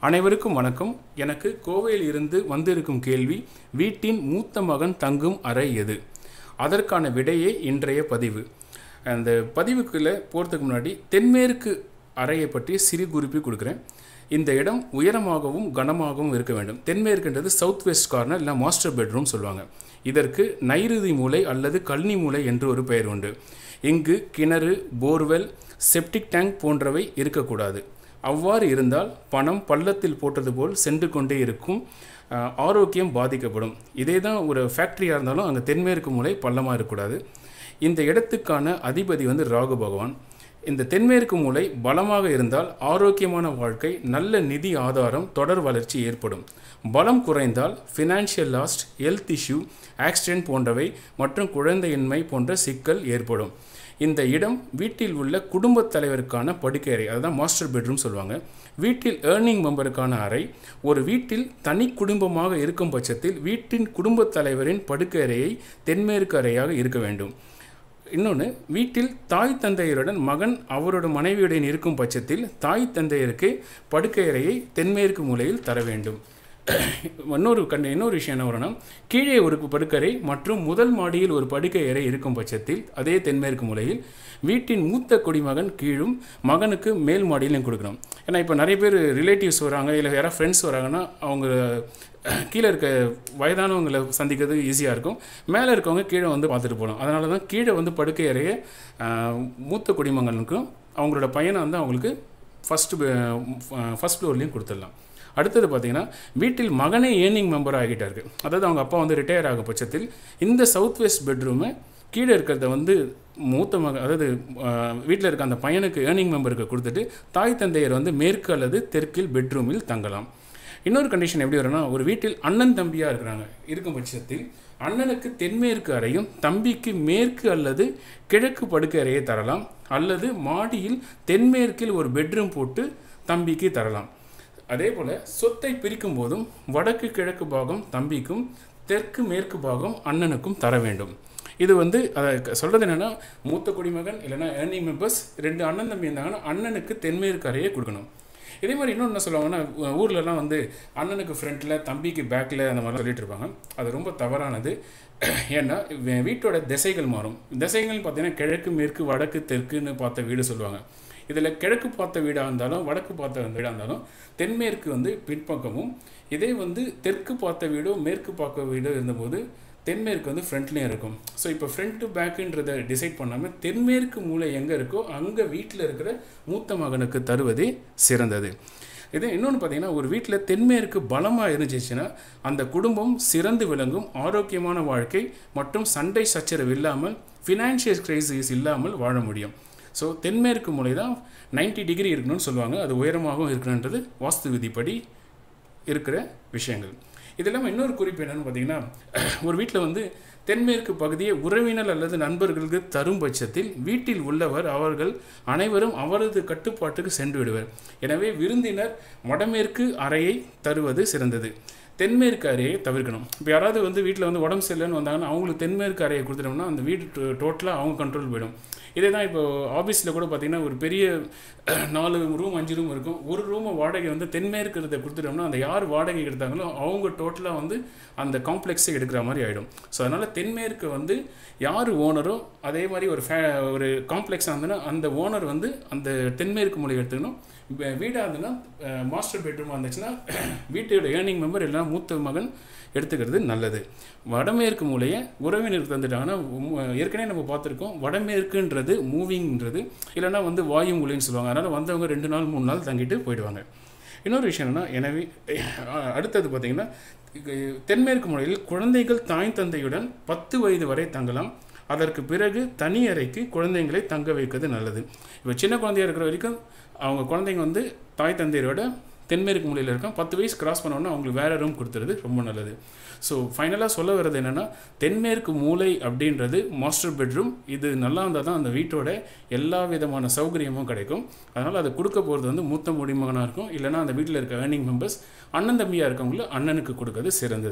அனைவருக்கும் வணக்கம் எனக்கு கோவையில் இருந்து வந்திருக்கும் கேள்வி வீட்டின் மூத்த மகன் தங்கும் அறை எது அதற்கான விடையே இன்றைய பதிவு அந்த பதிவுக்குள்ளே போகிறதுக்கு முன்னாடி தென்மேற்கு அறையை பற்றி சிறு குறிப்பு கொடுக்குறேன் இந்த இடம் உயரமாகவும் கனமாகவும் இருக்க வேண்டும் தென்மேற்குன்றது சவுத் வெஸ்ட் கார்னர் இல்லை மாஸ்டர் பெட்ரூம் சொல்லுவாங்க இதற்கு நைருதி மூலை அல்லது கல்னி மூலை என்று ஒரு பெயர் உண்டு இங்கு கிணறு போர்வெல் செப்டிக் டேங்க் போன்றவை இருக்கக்கூடாது அவ்வாறு இருந்தால் பணம் பள்ளத்தில் போட்டது போல் சென்று கொண்டே இருக்கும் அஹ், ஆரோக்கியம் பாதிக்கப்படும் இதே தான் ஒரு ஃபேக்ட்ரியாக இருந்தாலும் அங்கே தென்மேற்கு மூலை பள்ளமாக இருக்கக்கூடாது இந்த இடத்துக்கான அதிபதி வந்து ராகு பகவான் இந்த தென்மேற்கு மூலை பலமாக இருந்தால் ஆரோக்கியமான வாழ்க்கை நல்ல நிதி ஆதாரம் தொடர் வளர்ச்சி ஏற்படும் பலம் குறைந்தால் financial lost health issue accident போன்றவை மற்றும் குழந்தையின்மை போன்ற சிக்கல் ஏற்படும் இந்த இடம் வீட்டில் உள்ள குடும்பத் தலைவருக்கான படுக்கை அறை அதுதான் மாஸ்டர் பெட்ரூம் சொல்லுவாங்க வீட்டில் ஏர்னிங் மெம்பருக்கான அறை ஒரு வீட்டில் தனி குடும்பமாக இருக்கும் பட்சத்தில் வீட்டின் குடும்பத் தலைவரின் படுக்கை அறையை தென்மேற்கு அறையாக இருக்க வேண்டும் இன்னொன்று வீட்டில் தாய் தந்தையருடன் மகன் அவரோட மனைவியுடன் இருக்கும் பட்சத்தில் தாய் தந்தையருக்கு படுக்கை அறையை தென்மேற்கு மூலையில் தர வேண்டும் இன்னொரு கண் இன்னொரு விஷயம் என்ன வரும்னா கீழே ஒரு படுக்கறை மற்றும் முதல் மாடியில் ஒரு படுக்கை அறை இருக்கும் பட்சத்தில் அதே தென்மேற்கு மூலையில் வீட்டின் மூத்த குடிமகன் கீழும் மகனுக்கு மேல் மாடியிலையும் கொடுக்கணும் ஏன்னா இப்போ நிறைய பேர் ரிலேட்டிவ்ஸ் வராங்க இல்லை யாராவது ஃப்ரெண்ட்ஸ் வராங்கன்னா அவங்க கீழே இருக்க வயதானவங்களை சந்திக்கிறது ஈஸியாக இருக்கும் மேலே இருக்கவங்க கீழே வந்து பார்த்துட்டு போகலாம் அதனால தான் கீழே வந்து படுக்கை அறைய ஆஹ், மூத்த குடிமகனுக்கும் அவங்களோட பையனை வந்து அவங்களுக்கு ஃபஸ்ட்டு ஃபஸ்ட் ஃப்ளோர்லேயும் கொடுத்துடலாம் அடுத்தது பார்த்தீங்கன்னா வீட்டில் மகனே ஏர்னிங் மெம்பர் ஆகிட்டாரு அதாவது அவங்க அப்பா வந்து ரிட்டையர் ஆக பட்சத்தில் இந்த சவுத் வெஸ்ட் பெட்ரூமை கீழே இருக்கிறத வந்து மூத்த மக அதாவது வீட்டில் இருக்க அந்த பையனுக்கு ஏர்னிங் மெம்பருக்கு கொடுத்துட்டு தாய் தந்தையர் வந்து மேற்கு அல்லது தெற்கில் பெட்ரூமில் தங்கலாம் இன்னொரு கண்டிஷன் எப்படி வரும்னா ஒரு வீட்டில் அண்ணன் தம்பியாக இருக்கிறாங்க இருக்கும் பட்சத்தில் அண்ணனுக்கு தென்மேற்கு அறையும் தம்பிக்கு மேற்கு அல்லது கிழக்கு படுக்கை அறையை தரலாம் அல்லது மாடியில் தென்மேற்கில் ஒரு பெட்ரூம் போட்டு தம்பிக்கு தரலாம் அதே போல் சொத்தை பிரிக்கும் போதும் வடக்கு கிழக்கு பாகம் தம்பிக்கும் தெற்கு மேற்கு பாகம் அண்ணனுக்கும் தர வேண்டும் இது வந்து அதை சொல்கிறது என்னென்னா மூத்த குடிமகன் இல்லைன்னா ஏர்னிங் மெம்பர்ஸ் ரெண்டு அண்ணன் தம்பி இருந்தாங்கன்னா அண்ணனுக்கு தென்மேற்கு அறையை கொடுக்கணும் இதே மாதிரி இன்னொன்று என்ன சொல்லுவாங்கன்னா ஊ- ஊர்லலாம் வந்து அண்ணனுக்கு ஃப்ரண்ட்டில் தம்பிக்கு பேக்கில் அந்த மாதிரிலாம் சொல்லிட்டு இருப்பாங்க அது ரொம்ப தவறானது ஏன்னா வே- வீட்டோட திசைகள் மாறும் திசைகள் பார்த்தீங்கன்னா கிழக்கு மேற்கு வடக்கு தெற்குன்னு பார்த்த வீடு சொல்லுவாங்க இதில் கிழக்கு பார்த்த வீடாக இருந்தாலும் வடக்கு பார்த்த வீடாக இருந்தாலும் தென்மேற்கு வந்து பின்பக்கமும் இதே வந்து தெற்கு பார்த்த வீடோ மேற்கு பார்க்க வீடோ இருந்தபோது தென்மேற்கு வந்து ஃப்ரண்ட்லேயும் இருக்கும் ஸோ இப்போ ஃப்ரண்ட்டு பேக்குன்றதை டிசைட் பண்ணாமல் தென்மேற்கு மூலை எங்கே இருக்கோ அங்கே வீட்டில் இருக்கிற மூத்த மகனுக்கு தருவதே சிறந்தது இது இன்னொன்று பார்த்தீங்கன்னா ஒரு வீட்டில் தென்மேற்கு பலமாக இருந்துச்சுன்னா அந்த குடும்பம் சிறந்து விளங்கும் ஆரோக்கியமான வாழ்க்கை மற்றும் சண்டை சச்சரவு இல்லாமல் ஃபினான்ஷியல் கிரைசிஸ் இல்லாமல் வாழ முடியும் ஸோ தென்மேற்கு மூலை தான் 90 டிகிரி இருக்கணும்னு சொல்லுவாங்க அது உயரமாகவும் இருக்கணுன்றது வாஸ்து விதிப்படி இருக்கிற விஷயங்கள் இது இல்லாமல் இன்னொரு குறிப்பு என்னன்னு பார்த்தீங்கன்னா ஒரு வீட்டில் வந்து தென்மேற்கு பகுதியை உறவினர் அல்லது நண்பர்களுக்கு தரும் பட்சத்தில் வீட்டில் உள்ளவர் அவர்கள் அனைவரும் அவரது கட்டுப்பாட்டுக்கு சென்று விடுவர் எனவே விருந்தினர் வடமேற்கு அறையை தருவது சிறந்தது தென்மேற்கு அறையை தவிர்க்கணும் இப்போ யாராவது வந்து வீட்டில் வந்து உடம்பு சரியில்லைன்னு வந்தாங்கன்னா அவங்களுக்கு தென்மேற்கு அறையை கொடுத்துட்டோம்னா அந்த வீடு டோட்டலாக அவங்க கண்ட்ரோல் போயிடும் இதே தான் இப்போ ஆஃபீஸில் கூட பார்த்தீங்கன்னா ஒரு பெரிய நாலு ரூம் அஞ்சு ரூம் இருக்கும் ஒரு ரூமை வாடகை வந்து தென்மேற்கு இருக்கிறத கொடுத்துட்டோம்னா அந்த யார் வாடகை எடுத்தாங்களோ அவங்க டோட்டலாக வந்து அந்த காம்ப்ளெக்ஸை எடுக்கிற மாதிரி ஆகிடும் ஸோ அதனால் தென்மேற்கு வந்து யார் ஓனரோ அதே மாதிரி ஒரு ஃபே ஒரு காம்ப்ளெக்ஸாக இருந்ததுன்னா அந்த ஓனர் வந்து அந்த தென்மேற்கு மூலை எடுத்துக்கணும் வே- வீடாக இருந்ததுன்னா மாஸ்டர் பெட்ரூமாக இருந்துச்சுன்னா வீட்டோட ஏர்னிங் மெம்பர் இல்லைன்னா மூத்த மகன் எடுத்துக்கிறது நல்லது வடமேற்கு மூலையை உறவினருக்கு தந்துட்டாங்கன்னா உம், ஏற்கனவே நம்ம பார்த்துருக்கோம் வடமேற்குன்றது மூவிங்ன்றது இல்லைன்னா வந்து வாயு மூலைன்னு சொல்லுவாங்க அதனால் வந்தவங்க ரெண்டு நாள் மூணு நாள் தங்கிட்டு போயிடுவாங்க இன்னொரு விஷயம் என்னன்னா எனவே அஹ், அடுத்தது பார்த்தீங்கன்னா இங்க தென்மேற்கு மூலையில் குழந்தைகள் தாய் தந்தையுடன் பத்து வயது வரை தங்கலாம் அதற்கு பிறகு தனி அறைக்கு குழந்தைங்களை தங்க வைக்கிறது நல்லது இப்போ சின்ன குழந்தையா இருக்கிற வரைக்கும் அவங்க குழந்தைங்க வந்து தாய் தந்தையரோட தென்மேற்கு மூலையில் இருக்கான் பத்து வயசு கிராஸ் பண்ண உடனே அவங்களுக்கு வேற ரூம் கொடுத்துறது ரொம்ப நல்லது ஸோ ஃபைனலாக சொல்ல வர்றது என்னென்னா தென்மேற்கு மூலை அப்படின்றது மாஸ்டர் பெட்ரூம் இது நல்லா இருந்தால் தான் அந்த வீட்டோட எல்லா விதமான சௌகரியமும் கிடைக்கும் அதனால் அதை கொடுக்க போகிறது வந்து மூத்த முடிமகனாக இருக்கும் இல்லைன்னா அந்த வீட்டில் இருக்க ஏர்னிங் மெம்பர்ஸ் அண்ணன் தம்பியாக இருக்கவங்கள அண்ணனுக்கு கொடுக்கறது சிறந்தது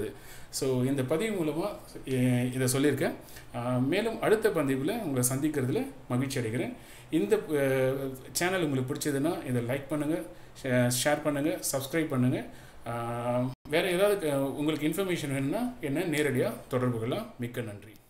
ஸோ இந்த பதிவு மூலமாக இதை சொல்லியிருக்கேன் அஹ், மேலும் அடுத்த பதிவில் உங்களை சந்திக்கிறதுல மகிழ்ச்சி அடைகிறேன் இந்த சேனல் உங்களுக்கு பிடிச்சதுன்னா இதை லைக் பண்ணுங்கள் ஷேர் பண்ணுங்கள் சப்ஸ்கிரைப் பண்ணுங்கள் வேறு ஏதாவது க- உங்களுக்கு இன்ஃபர்மேஷன் வேணும்னா என்ன நேரடியாக தொடர்பு கொள்ளலாம் மிக்க நன்றி